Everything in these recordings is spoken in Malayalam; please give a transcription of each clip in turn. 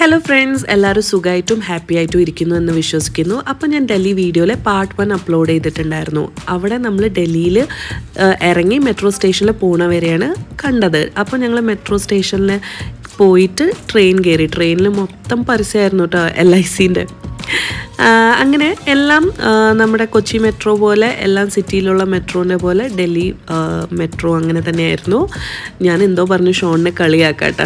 ഹലോ ഫ്രണ്ട്സ് എല്ലാവരും സുഖമായിട്ടും ഹാപ്പി ആയിട്ടും ഇരിക്കുന്നു എന്ന് വിശ്വസിക്കുന്നു അപ്പോൾ ഞാൻ ഡൽഹി വീഡിയോയിലെ പാർട്ട് വൺ അപ്ലോഡ് ചെയ്തിട്ടുണ്ടായിരുന്നു അവിടെ നമ്മൾ ഡൽഹിയിൽ ഇറങ്ങി മെട്രോ സ്റ്റേഷനിൽ പോണ വരെയാണ് കണ്ടത് അപ്പോൾ ഞങ്ങൾ മെട്രോ സ്റ്റേഷനിൽ പോയിട്ട് ട്രെയിൻ കയറി ട്രെയിനിൽ മൊത്തം പരസ്യമായിരുന്നു കേട്ടോ എൽ ഐ സിൻ്റെ അങ്ങനെ എല്ലാം ആ, നമ്മുടെ കൊച്ചി മെട്രോ പോലെ എല്ലാം സിറ്റിയിലുള്ള മെട്രോൻ്റെ പോലെ ഡൽഹി ആ, മെട്രോ അങ്ങനെ തന്നെയായിരുന്നു ഞാൻ എന്തോ പറഞ്ഞു ഷോണിനെ കളിയാക്കാട്ടോ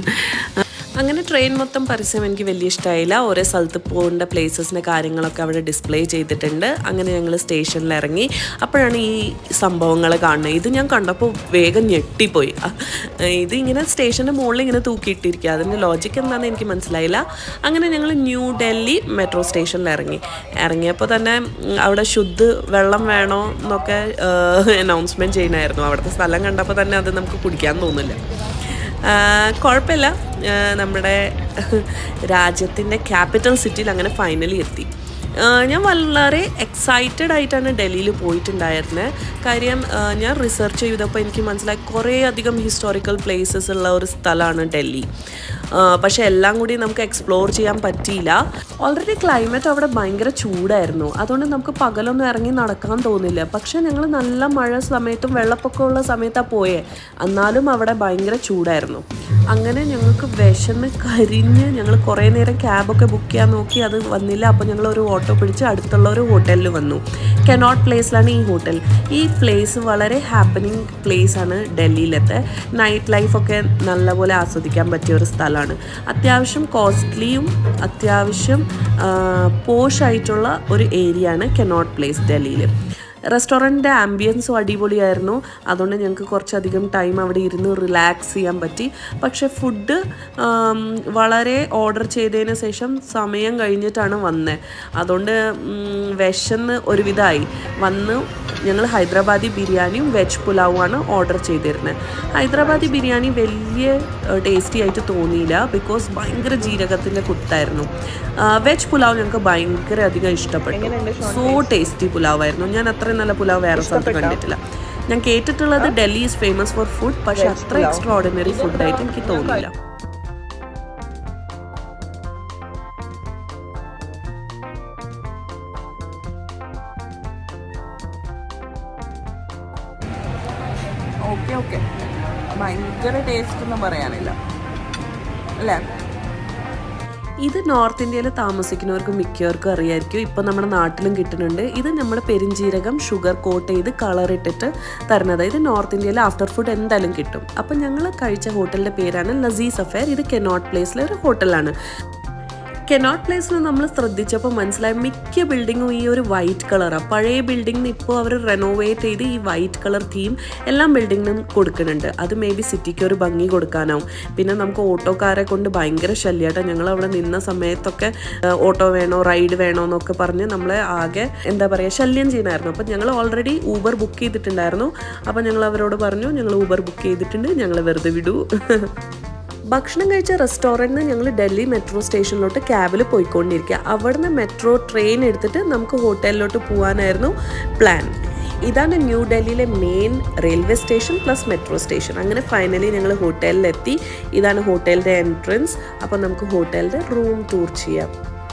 അങ്ങനെ ട്രെയിൻ മൊത്തം പരസ്യം എനിക്ക് വലിയ ഇഷ്ടമായില്ല ഓരോ സ്ഥലത്ത് പോകേണ്ട പ്ലേസസിൻ്റെ കാര്യങ്ങളൊക്കെ അവിടെ ഡിസ്പ്ലേ ചെയ്തിട്ടുണ്ട് അങ്ങനെ ഞങ്ങൾ സ്റ്റേഷനിൽ ഇറങ്ങി അപ്പോഴാണ് ഈ സംഭവങ്ങൾ കാണുന്നത് ഇത് ഞാൻ കണ്ടപ്പോൾ വേഗം ഞെട്ടിപ്പോയി അഹ് ഇത് ഇങ്ങനെ സ്റ്റേഷൻ്റെ മുകളിൽ ഇങ്ങനെ തൂക്കിയിട്ടിരിക്കുക അതിൻ്റെ ലോജിക്ക് എന്താണെന്ന് എനിക്ക് മനസ്സിലായില്ല അങ്ങനെ ഞങ്ങൾ ന്യൂ ഡൽഹി മെട്രോ സ്റ്റേഷനിൽ ഇറങ്ങി ഇറങ്ങിയപ്പോൾ തന്നെ ഉം, അവിടെ ശുദ്ധ വെള്ളം വേണോ എന്നൊക്കെ അനൗൺസ്മെൻറ്റ് ചെയ്യണമായിരുന്നു അവിടുത്തെ സ്ഥലം കണ്ടപ്പോൾ തന്നെ അത് നമുക്ക് കുടിക്കാൻ തോന്നില്ല ആ, കുഴപ്പമില്ല ആ, നമ്മുടെ രാജ്യത്തിൻ്റെ ക്യാപിറ്റൽ സിറ്റിയിൽ അങ്ങനെ ഫൈനലി എത്തി ആ, ഞാൻ വളരെ എക്സൈറ്റഡ് ആയിട്ടാണ് ഡൽഹിയിൽ പോയിട്ടുണ്ടായിരുന്നത് കാര്യം ആ, ഞാൻ റിസർച്ച് ചെയ്തപ്പോൾ എനിക്ക് മനസ്സിലായി കുറേ അധികം ഹിസ്റ്റോറിക്കൽ പ്ലേസസ് ഉള്ള ഒരു സ്ഥലമാണ് ഡൽഹി ആ, പക്ഷേ എല്ലാം കൂടി നമുക്ക് എക്സ്പ്ലോർ ചെയ്യാൻ പറ്റിയില്ല ഓൾറെഡി ക്ലൈമറ്റ് അവിടെ ഭയങ്കര ചൂടായിരുന്നു അതുകൊണ്ട് നമുക്ക് പകലൊന്നും ഇറങ്ങി നടക്കാൻ തോന്നില്ല പക്ഷേ ഞങ്ങൾ നല്ല മഴ സമയത്തും വെള്ളപ്പൊക്കമുള്ള സമയത്താണ് പോയേ എന്നാലും അവിടെ ഭയങ്കര ചൂടായിരുന്നു അങ്ങനെ ഞങ്ങൾക്ക് വിശന്ന് കരിഞ്ഞ് ഞങ്ങൾ കുറേ നേരം ക്യാബൊക്കെ ബുക്ക് ചെയ്യാൻ നോക്കി അത് വന്നില്ല അപ്പോൾ ഞങ്ങൾ ഒരു ഓട്ടോ പിടിച്ച് അടുത്തുള്ള ഒരു ഹോട്ടലിൽ വന്നു കെനോട്ട് പ്ലേസിലാണ് ഈ ഹോട്ടൽ ഈ പ്ലേസ് വളരെ ഹാപ്പനിങ് പ്ലേസ് ആണ് ഡൽഹിയിലത്തെ നൈറ്റ് ലൈഫൊക്കെ നല്ലപോലെ ആസ്വദിക്കാൻ പറ്റിയ ഒരു സ്ഥലമാണ് അത്യാവശ്യം കോസ്റ്റ്ലിയും അത്യാവശ്യം പോഷായിട്ടുള്ള ഒരു ഏരിയ ആണ് കെനോട്ട് പ്ലേസ് ഡൽഹിയിൽ റെസ്റ്റോറൻറ്റിൻ്റെ ആംബിയൻസും അടിപൊളിയായിരുന്നു അതുകൊണ്ട് ഞങ്ങൾക്ക് കുറച്ചധികം ടൈം അവിടെ ഇരുന്ന് റിലാക്സ് ചെയ്യാൻ പറ്റി പക്ഷേ ഫുഡ് വളരെ ഓർഡർ ചെയ്തതിന് ശേഷം സമയം കഴിഞ്ഞിട്ടാണ് വന്നത് അതുകൊണ്ട് ഉം, വിശന്ന് ഒരുവിധമായി വന്ന് ഞങ്ങൾ ഹൈദരാബാദി ബിരിയാണിയും വെജ് പുലാവുമാണ് ഓർഡർ ചെയ്തിരുന്നത് ഹൈദരാബാദി ബിരിയാണി വലിയ ടേസ്റ്റി ആയിട്ട് തോന്നിയില്ല ബിക്കോസ് ഭയങ്കര ജീരകത്തിൻ്റെ കുത്തായിരുന്നു വെജ് പുലാവ് ഞങ്ങൾക്ക് ഭയങ്കര അധികം ഇഷ്ടപ്പെട്ടു സോ ടേസ്റ്റി പുലാവായിരുന്നു ഞാൻ അത്രയും നല്ല പുലാവ് വേറെ സ്ഥലത്ത് കണ്ടിട്ടില്ല ഞാൻ കേട്ടിട്ടുള്ളത് Delhi is famous for food പക്ഷെ അത്ര എക്സ്ട്രാ ഓർഡിനറി ഫുഡായിട്ട് എനിക്ക് തോന്നിയില്ല ഓക്കെ ഓക്കെ ഭയങ്കര ടേസ്റ്റ് ഒന്നും പറയാനില്ല അല്ലേ ഇത് നോർത്ത് ഇന്ത്യയിൽ താമസിക്കുന്നവർക്ക് മിക്കവർക്കും അറിയായിരിക്കും ഇപ്പം നമ്മുടെ നാട്ടിലും കിട്ടുന്നുണ്ട് ഇത് നമ്മുടെ പെരിഞ്ചീരകം ഷുഗർ കോട്ട് ചെയ്ത് കളർ ഇട്ടിട്ട് തരുന്നത് ഇത് നോർത്ത് ഇന്ത്യയിൽ ആഫ്റ്റർ ഫുഡ് എന്തായാലും കിട്ടും അപ്പം ഞങ്ങൾ കഴിച്ച ഹോട്ടലിൻ്റെ പേരാണ് ലസീസ് അഫെയർ ഇത് കെനോട്ട് പ്ലേസിലെ ഒരു ഹോട്ടലാണ് കെനോട്ട് പ്ലേസിൽ നമ്മൾ ശ്രദ്ധിച്ചപ്പോൾ മനസ്സിലായി മിക്ക ബിൽഡിങ്ങും ഈ ഒരു വൈറ്റ് കളറാണ് പഴയ ബിൽഡിങ്ങിന് ഇപ്പോൾ അവർ റെനോവേറ്റ് ചെയ്ത് ഈ വൈറ്റ് കളർ തീം എല്ലാ ബിൽഡിങ്ങിനും കൊടുക്കുന്നുണ്ട് അത് മേ ബി സിറ്റിക്ക് ഒരു ഭംഗി കൊടുക്കാനാവും പിന്നെ നമുക്ക് ഓട്ടോക്കാരെ കൊണ്ട് ഭയങ്കര ശല്യമായിട്ട് ഞങ്ങൾ അവിടെ നിന്ന സമയത്തൊക്കെ ഏഹ്, ഓട്ടോ വേണോ റൈഡ് വേണോ എന്നൊക്കെ പറഞ്ഞ് നമ്മളെ ആകെ എന്താ പറയുക ശല്യം ചെയ്യണമായിരുന്നു അപ്പം ഞങ്ങൾ ഓൾറെഡി ഊബർ ബുക്ക് ചെയ്തിട്ടുണ്ടായിരുന്നു അപ്പം ഞങ്ങൾ അവരോട് പറഞ്ഞു ഞങ്ങൾ ഊബർ ബുക്ക് ചെയ്തിട്ടുണ്ട് ഞങ്ങൾ വെറുതെ വിടൂ ഭക്ഷണം കഴിച്ച റെസ്റ്റോറൻറ്റിൽ നിന്ന് ഞങ്ങൾ ഡൽഹി മെട്രോ സ്റ്റേഷനിലോട്ട് ക്യാബിൽ പോയിക്കൊണ്ടിരിക്കുക അവിടുന്ന് മെട്രോ ട്രെയിൻ എടുത്തിട്ട് നമുക്ക് ഹോട്ടലിലോട്ട് പോകാനായിരുന്നു പ്ലാൻ ഇതാണ് ന്യൂ ഡൽഹിയിലെ main railway station plus metro station അങ്ങനെ ഫൈനലി ഞങ്ങൾ ഹോട്ടലിലെത്തി ഇതാണ് ഹോട്ടലിൻ്റെ എൻട്രൻസ് അപ്പോൾ നമുക്ക് ഹോട്ടലിൻ്റെ റൂം ടൂർ ചെയ്യാം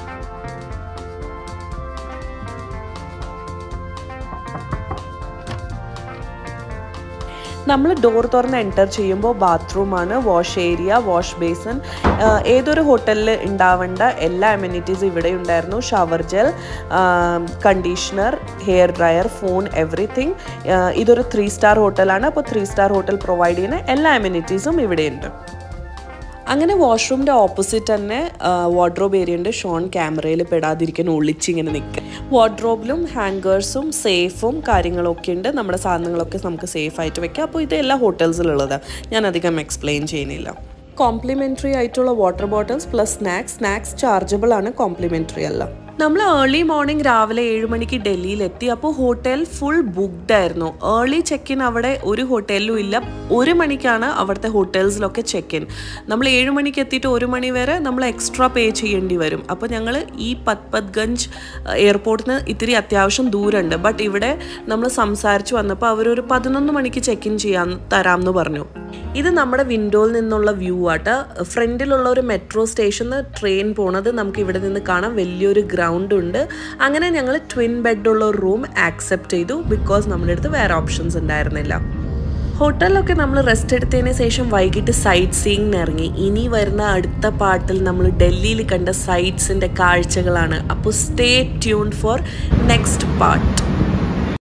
നമ്മൾ ഡോർ തുറന്ന് എൻ്റർ ചെയ്യുമ്പോൾ ബാത്റൂമാണ് വാഷ് ഏരിയ വാഷ് ബേസൺ ഏതൊരു ഹോട്ടലിൽ ഉണ്ടാവേണ്ട എല്ലാ അമ്യൂണിറ്റീസും ഇവിടെ ഉണ്ടായിരുന്നു shower gel conditioner hair dryer phone everything ഇതൊരു ത്രീ സ്റ്റാർ ഹോട്ടലാണ് അപ്പോൾ ത്രീ സ്റ്റാർ ഹോട്ടൽ പ്രൊവൈഡ് ചെയ്യുന്ന എല്ലാ അമ്യൂണിറ്റീസും ഇവിടെയുണ്ട് അങ്ങനെ വാഷ്റൂമിൻ്റെ ഓപ്പോസിറ്റ് തന്നെ വാർഡ്രോബ് ഏരിയയുണ്ട് ഷോൺ ക്യാമറയിൽ പെടാതിരിക്കാൻ ഒളിച്ചിങ്ങനെ നിൽക്കുക വാർഡ്രോബിലും ഹാങ്കേഴ്സും സേഫും കാര്യങ്ങളൊക്കെ ഉണ്ട് നമ്മുടെ സാധനങ്ങളൊക്കെ നമുക്ക് സേഫ് ആയിട്ട് വെക്കാം അപ്പോൾ ഇത് എല്ലാ ഹോട്ടൽസിലുള്ളതാണ് ഞാൻ അധികം എക്സ്പ്ലെയിൻ ചെയ്യുന്നില്ല കോംപ്ലിമെൻ്ററി ആയിട്ടുള്ള water bottles plus snacks snacks chargeable ആണ് കോംപ്ലിമെൻ്ററി അല്ല നമ്മൾ ഏർലി മോർണിംഗ് രാവിലെ ഏഴ് മണിക്ക് ഡൽഹിയിലെത്തി അപ്പോൾ ഹോട്ടൽ ഫുൾ ബുക്ക്ഡ് ആയിരുന്നു ഏർലി ചെക്ക് ഇൻ അവിടെ ഒരു ഹോട്ടലിലും ഇല്ല ഒരു മണിക്കാണ് അവിടുത്തെ ഹോട്ടൽസിലൊക്കെ ചെക്ക് ഇൻ നമ്മൾ ഏഴ് മണിക്ക് എത്തിയിട്ട് ഒരു മണി വരെ നമ്മൾ എക്സ്ട്രാ പേ ചെയ്യേണ്ടി വരും അപ്പോൾ ഞങ്ങൾ ഈ പത്പത്ഗഞ്ച് എയർപോർട്ടിൽ നിന്ന് ഇത്തിരി അത്യാവശ്യം ദൂരമുണ്ട് ബട്ട് ഇവിടെ നമ്മൾ സംസാരിച്ച് വന്നപ്പോൾ അവരൊരു പതിനൊന്ന് മണിക്ക് ചെക്ക് ഇൻ ചെയ്യാൻ തരാമെന്ന് പറഞ്ഞു ഇത് നമ്മുടെ വിൻഡോയിൽ നിന്നുള്ള വ്യൂ ആട്ട് ഫ്രണ്ടിലുള്ള ഒരു മെട്രോ സ്റ്റേഷനിൽ ട്രെയിൻ പോണത് നമുക്ക് ഇവിടെ നിന്ന് കാണാം വലിയൊരു ഗ്രൗണ്ട് ഉണ്ട് അങ്ങനെ ഞങ്ങൾ ട്വിൻ ബെഡുള്ള ഒരു റൂം ആക്സെപ്റ്റ് ചെയ്തു ബിക്കോസ് നമ്മുടെ അടുത്ത് വേറെ ഓപ്ഷൻസ് ഉണ്ടായിരുന്നില്ല ഹോട്ടലിലൊക്കെ നമ്മൾ റെസ്റ്റ് എടുത്തതിന് ശേഷം വൈകിട്ട് സൈറ്റ് സീയിങ്ങിന് ഇറങ്ങി ഇനി വരുന്ന അടുത്ത പാട്ടിൽ നമ്മൾ ഡൽഹിയിൽ കണ്ട സൈറ്റ്സിൻ്റെ കാഴ്ചകളാണ് അപ്പോൾ stay tune for next part